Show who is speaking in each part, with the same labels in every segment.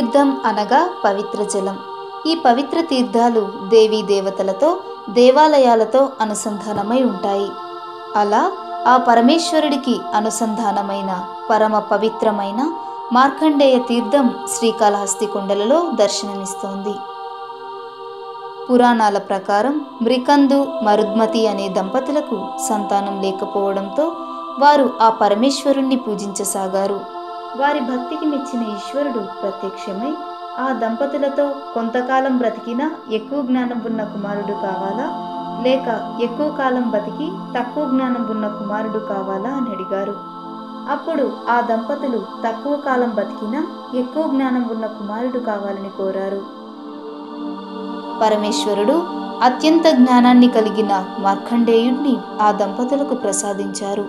Speaker 1: తీర్థం అనగా పవిత్ర జలం ఈ పవిత్ర తీర్థాలు దేవీ దేవతలతో దేవాలయాలతో అనుసంధానమై ఉంటాయి అలా ఆ పరమేశ్వరుడికి అనుసంధానమైన పరమ పవిత్రమైన మార్కండేయ తీర్థం శ్రీకాళహస్తి కొండలలో దర్శనమిస్తోంది పురాణాల ప్రకారం మృకందు మరుద్మతి అనే దంపతులకు సంతానం లేకపోవడంతో వారు ఆ పరమేశ్వరుణ్ణి పూజించసాగారు వారి భక్తికి మెచ్చిన ఈశ్వరుడు ప్రత్యక్షమై ఆ దంపతులతో కొంతకాలం బ్రతికినా ఎక్కువ జ్ఞానం ఉన్న కుమారుడు కావాలా లేక ఎక్కువ కాలం బతికి తక్కువ జ్ఞానం ఉన్న కుమారుడు కావాలా అని అడిగారు అప్పుడు ఆ దంపతులు తక్కువ కాలం బతికినా ఎక్కువ జ్ఞానం ఉన్న కుమారుడు కావాలని కోరారు పరమేశ్వరుడు అత్యంత జ్ఞానాన్ని కలిగిన మార్కండేయుణ్ణి ఆ దంపతులకు ప్రసాదించారు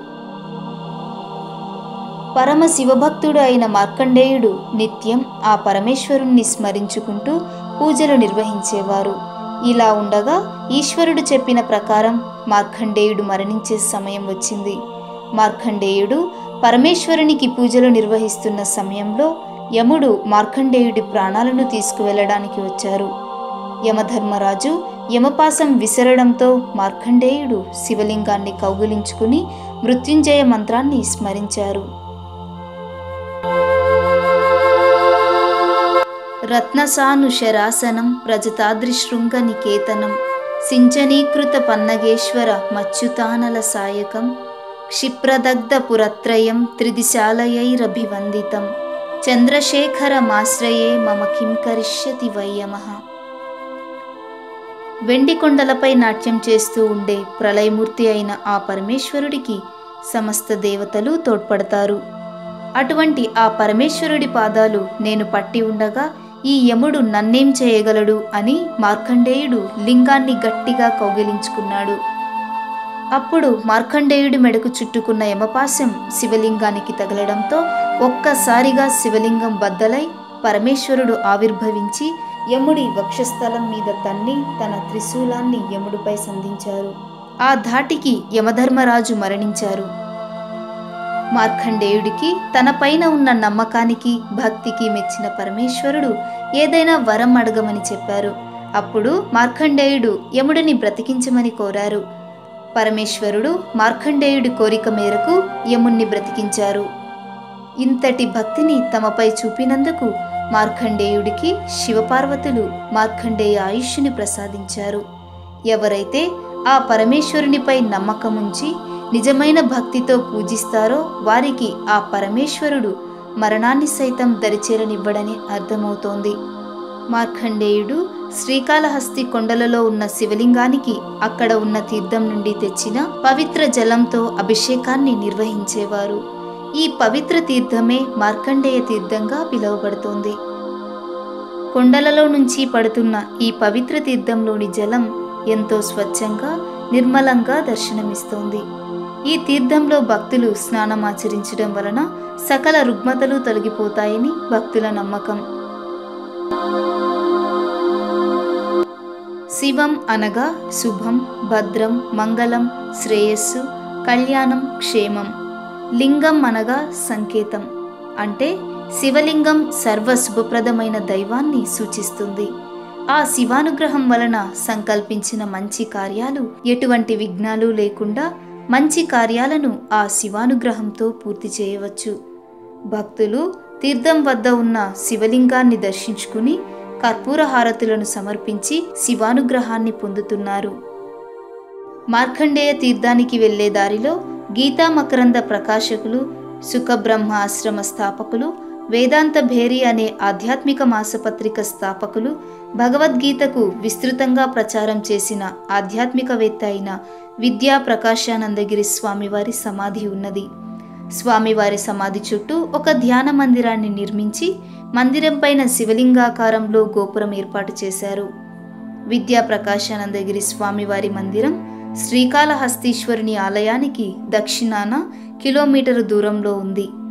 Speaker 1: పరమ శివభక్తుడు అయిన మార్కండేయుడు నిత్యం ఆ పరమేశ్వరుణ్ణి స్మరించుకుంటూ పూజలు నిర్వహించేవారు ఇలా ఉండగా ఈశ్వరుడు చెప్పిన ప్రకారం మార్కండేయుడు మరణించే సమయం వచ్చింది మార్కండేయుడు పరమేశ్వరునికి పూజలు నిర్వహిస్తున్న సమయంలో యముడు మార్కండేయుడి ప్రాణాలను తీసుకువెళ్ళడానికి వచ్చారు యమధర్మరాజు యమపాసం విసరడంతో మార్కండేయుడు శివలింగాన్ని కౌగులించుకుని మృత్యుంజయ మంత్రాన్ని స్మరించారు రత్నసానుశరాసనం ప్రజతాద్రిశృంగ నికేతనం సించనీకృత పన్నగేశ్వర మచ్యుతానల సాయకం క్షిప్రదగ్ధ పురత్రయం త్రిదిశాలయైరభివందితం చంద్రశేఖరమాశ్రయే మమ కిం కరిష్యతి వయ్యమః వెండి కొండలపై నాట్యం చేస్తూ ఉండే ప్రళయమూర్తి అయిన ఆ పరమేశ్వరుడికి సమస్త దేవతలు తోడ్పడతారు అటువంటి ఆ పరమేశ్వరుడి పాదాలు నేను పట్టి ఉండగా ఈ యముడు నన్నేం చేయగలడు అని మార్కండేయుడు లింగాన్ని గట్టిగా కౌగిలించుకున్నాడు అప్పుడు మార్కండేయుడి మెడకు చుట్టుకున్న యమపాశం శివలింగానికి తగలడంతో ఒక్కసారిగా శివలింగం బద్దలై పరమేశ్వరుడు ఆవిర్భవించి యముడి వక్షస్థలం మీద తన్ని తన త్రిశూలాన్ని యముడిపై సంధించారు ఆ ధాటికి యమధర్మరాజు మరణించారు మార్కండేయుడికి తన పైన ఉన్న నమ్మకానికి భక్తికి మెచ్చిన పరమేశ్వరుడు ఏదైనా వరం అడగమని చెప్పారు అప్పుడు మార్కండేయుడు యముడిని బ్రతికించమని కోరారు పరమేశ్వరుడు మార్కండేయుడి కోరిక మేరకు యముణ్ణి బ్రతికించారు ఇంతటి భక్తిని తమపై చూపినందుకు మార్కండేయుడికి శివపార్వతులు మార్కండేయ ఆయుష్ని ప్రసాదించారు ఎవరైతే ఆ పరమేశ్వరునిపై నమ్మకముంచి నిజమైన భక్తితో పూజిస్తారో వారికి ఆ పరమేశ్వరుడు మరణాన్ని సైతం దరిచేరనివ్వడని అర్థమవుతోంది మార్కండేయుడు శ్రీకాళహస్తి కొండలలో ఉన్న శివలింగానికి అక్కడ ఉన్న తీర్థం నుండి తెచ్చిన పవిత్ర జలంతో అభిషేకాన్ని నిర్వహించేవారు ఈ పవిత్ర తీర్థమే మార్కండేయ తీర్థంగా పిలువబడుతోంది కొండలలో నుంచి పడుతున్న ఈ పవిత్ర తీర్థంలోని జలం ఎంతో స్వచ్ఛంగా నిర్మలంగా దర్శనమిస్తోంది ఈ తీర్థంలో భక్తులు స్నానమాచరించడం వలన సకల రుగ్మతలు తొలగిపోతాయని భక్తుల నమ్మకం శివం అనగా శుభం భద్రం మంగళం శ్రేయస్సు కళ్యాణం క్షేమం లింగం అనగా సంకేతం అంటే శివలింగం సర్వ శుభప్రదమైన దైవాన్ని సూచిస్తుంది ఆ శివానుగ్రహం వలన సంకల్పించిన మంచి కార్యాలు ఎటువంటి విఘ్నాలు లేకుండా మంచి కార్యాలను ఆ శివానుగ్రహంతో పూర్తి చేయవచ్చు భక్తులు తీర్థం వద్ద ఉన్న శివలింగాన్ని దర్శించుకుని కర్పూర హారతులను సమర్పించి శివానుగ్రహాన్ని పొందుతున్నారు మార్కండేయ తీర్థానికి వెళ్లే దారిలో గీతా మకరంద ప్రకాశకులు సుఖబ్రహ్మ ఆశ్రమ స్థాపకులు వేదాంత భేరి అనే ఆధ్యాత్మిక మాసపత్రిక స్థాపకులు భగవద్గీతకు విస్తృతంగా ప్రచారం చేసిన ఆధ్యాత్మికవేత్త అయిన విద్యా ప్రకాశానందగిరి స్వామివారి సమాధి ఉన్నది స్వామివారి సమాధి చుట్టూ ఒక ధ్యాన మందిరాన్ని నిర్మించి మందిరం పైన శివలింగాకారంలో గోపురం ఏర్పాటు చేశారు విద్యా ప్రకాశానందగిరి స్వామివారి మందిరం శ్రీకాళహస్తీశ్వరుని ఆలయానికి దక్షిణాన కిలోమీటరు దూరంలో ఉంది